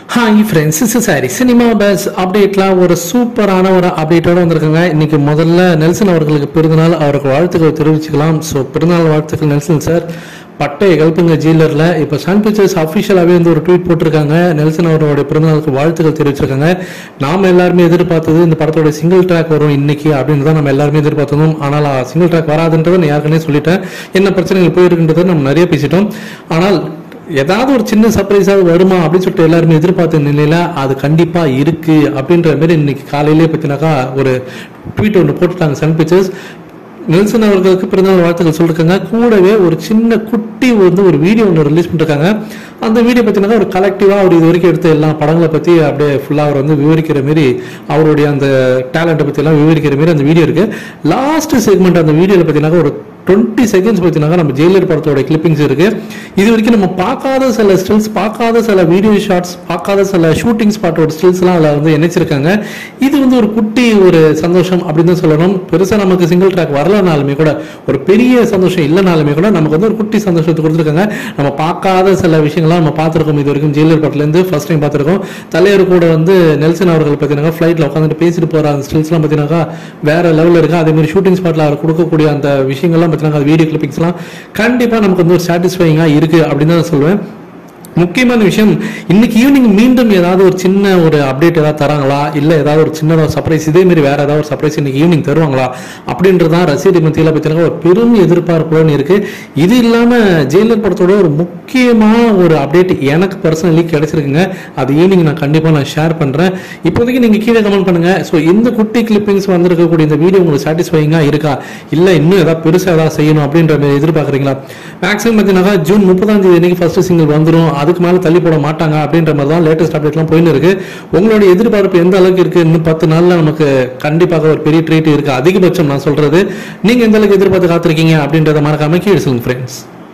hi friends இஸ் சாரி சினிமா பேஸ் அப்டேட்லாம் ஒரு சூப்பரான ஒரு அப்டேட்டோட வந்திருக்காங்க இன்னைக்கு முதல்ல நெல்சன் அவர்களுக்கு பிறந்தநாள் அவருக்கு வாழ்த்துக்கள் தெரிவிச்சுக்கலாம் ஸோ பிறந்தநாள் வாழ்த்துக்கள் நெல்சன் சார் பட்டை கல்புங்க ஜீலரில் இப்போ சன் பிக்சர்ஸ் அஃபிஷியலாகவே வந்து ஒரு ட்வீட் போட்டிருக்காங்க நெல்சன் அவரோட பிறந்தநாளுக்கு வாழ்த்துக்கள் தெரிவிச்சிருக்காங்க நாம எல்லாருமே எதிர்பார்த்தது இந்த படத்தோட சிங்கிள் ட்ராக் வரும் இன்னைக்கு அப்படின்னு தான் நம்ம எல்லாருமே எதிர்பார்த்தோம் ஆனால் சிங்கிள் ட்ராக் வராதுன்றதை நான் ஏற்கனவே சொல்லிட்டேன் என்ன பிரச்சனைகள் போயிருக்குன்றதை நம்ம நிறைய பேசிட்டோம் ஆனால் ஏதாவது ஒரு சின்ன சர்ப்ரைஸாவது வருமா அப்படின்னு சொல்லிட்டு எல்லாருமே எதிர்பார்த்த நிலையில அது கண்டிப்பா இருக்கு அப்படின்ற மாதிரி இன்னைக்கு காலையிலே பத்தினாக்கா ஒரு ட்வீட் ஒன்று போட்டுட்டாங்க சன் பிக்சர்ஸ் நெல்சன் அவர்களுக்கு பிறந்தநாள் வாழ்த்துக்கள் சொல்லிருக்காங்க கூடவே ஒரு சின்ன குட்டி வந்து ஒரு வீடியோ ஒன்று ரிலீஸ் பண்ணிருக்காங்க அந்த வீடியோ பார்த்தீங்கன்னா ஒரு கலெக்டிவாக அவர் இது வரைக்கும் எடுத்த எல்லா படங்களை பற்றி அப்படியே ஃபுல்லாக அவர் வந்து விவரிக்கிற மாரி அவருடைய அந்த டேலண்ட்டை பற்றி எல்லாம் விவரிக்கிற மாரி அந்த வீடியோ இருக்கு லாஸ்ட் செக்மெண்ட் அந்த வீடியோவில் பார்த்தீங்கன்னா ஒரு டுவெண்ட்டி செகண்ட்ஸ் பார்த்தீங்கன்னா நம்ம ஜெயிலர் படத்தோட கிளிப்பிங்ஸ் இருக்கு இது வரைக்கும் நம்ம பார்க்காத சில ஸ்டில்ஸ் பார்க்காத சில வீடியோ ஷார்ட்ஸ் பார்க்காத சில ஷூட்டிங் ஸ்பாட்டோட ஸ்டில்ஸ்லாம் அதில் வந்து இணைச்சிருக்காங்க இது வந்து ஒரு குட்டி ஒரு சந்தோஷம் அப்படின்னு தான் சொல்லணும் பெருசாக நமக்கு சிங்கிள் ட்ராக் வரலனாலுமே கூட ஒரு பெரிய சந்தோஷம் இல்லைனாலுமே கூட நமக்கு வந்து ஒரு குட்டி சந்தோஷத்தை கொடுத்துருக்காங்க நம்ம பார்க்காத சில விஷயங்கள்லாம் நம்ம பார்த்துருக்கோம் இது வரைக்கும் ஜெயிலர் படத்துலேருந்து ஃபர்ஸ்ட் டைம் பார்த்துருக்கோம் தலைவர் கூட வந்து நெல்சன் அவர்கள் பார்த்தீங்கன்னா ஃப்ளைட்டில் உட்காந்துட்டு பேசிட்டு போகிற அந்த ஸ்டில்ஸ்லாம் பார்த்தீங்கன்னாக்கா வேற லெவலில் இருக்கு அதே மாதிரி ஷூட்டிங் ஸ்பாட்டில் அவர் கொடுக்கக்கூடிய அந்த விஷயங்கள்லாம் பார்த்தீங்கன்னா அது வீடியோ கிளிப்பிங்ஸ்லாம் கண்டிப்பாக நமக்கு வந்து ஒரு சாட்டிஸ்ஃபைங்காக இருக்குது அப்படின்னு தான் நான் சொல்லுவேன் முக்கியமான விஷயம் இன்னைக்கு ஈவினிங் மீண்டும் ஏதாவது ஒரு சின்ன ஒரு அப்டேட் ஏதாவது தராங்களா இல்லை ஏதாவது ஒரு சின்னதாக சர்ப்ரைஸ் இதே மாதிரி வேற ஏதாவது ஒரு சர்ப்ரைஸ் இன்னைக்கு ஈவினிங் தருவாங்களா அப்படின்றதான் ரசிகர் மத்தியில் பார்த்தீங்கன்னா ஒரு பெரும் எதிர்பார்ப்புடன் இருக்கு இது இல்லாம ஜெயிலர் படத்தோட ஒரு முக்கியமான ஒரு அப்டேட் எனக்கு பர்சனலி கிடைச்சிருக்குங்க அது ஈவினிங் நான் கண்டிப்பாக நான் ஷேர் பண்றேன் இப்போதைக்கு நீங்க கீழே கமெண்ட் பண்ணுங்க ஸோ இந்த குட்டி கிளிப்பிங்ஸ் வந்திருக்கக்கூடிய இந்த வீடியோ உங்களுக்கு சாட்டிஸ்ஃபைங்கா இருக்கா இல்லை இன்னும் ஏதாவது பெருசாக ஏதாவது செய்யணும் அப்படின்ற மாதிரி எதிர்பார்க்குறீங்களா மேக்ஸிமம் பார்த்தீங்கன்னா ஜூன் முப்பதாம் தேதி அன்னைக்கு ஃபர்ஸ்ட் சிங்கிள் வந்துடும் அதுக்கு மேலே தள்ளி போட மாட்டாங்க அப்படின்ற மாதிரி தான் லேட்டஸ்ட் அப்டேட்லாம் போயின்னு இருக்கு உங்களுடைய எதிர்பார்ப்பு எந்த அளவுக்கு இருக்கு இன்னும் பத்து நாள்ல நமக்கு கண்டிப்பாக ஒரு பெரிய ட்ரீட் இருக்கு அதிகபட்சம் நான் சொல்றது நீங்க எந்த அளவுக்கு எதிர்பார்த்து காத்திருக்கீங்க அப்படின்றத மறக்காம கீழே சொல்லுங்க ஃப்ரெண்ட்ஸ்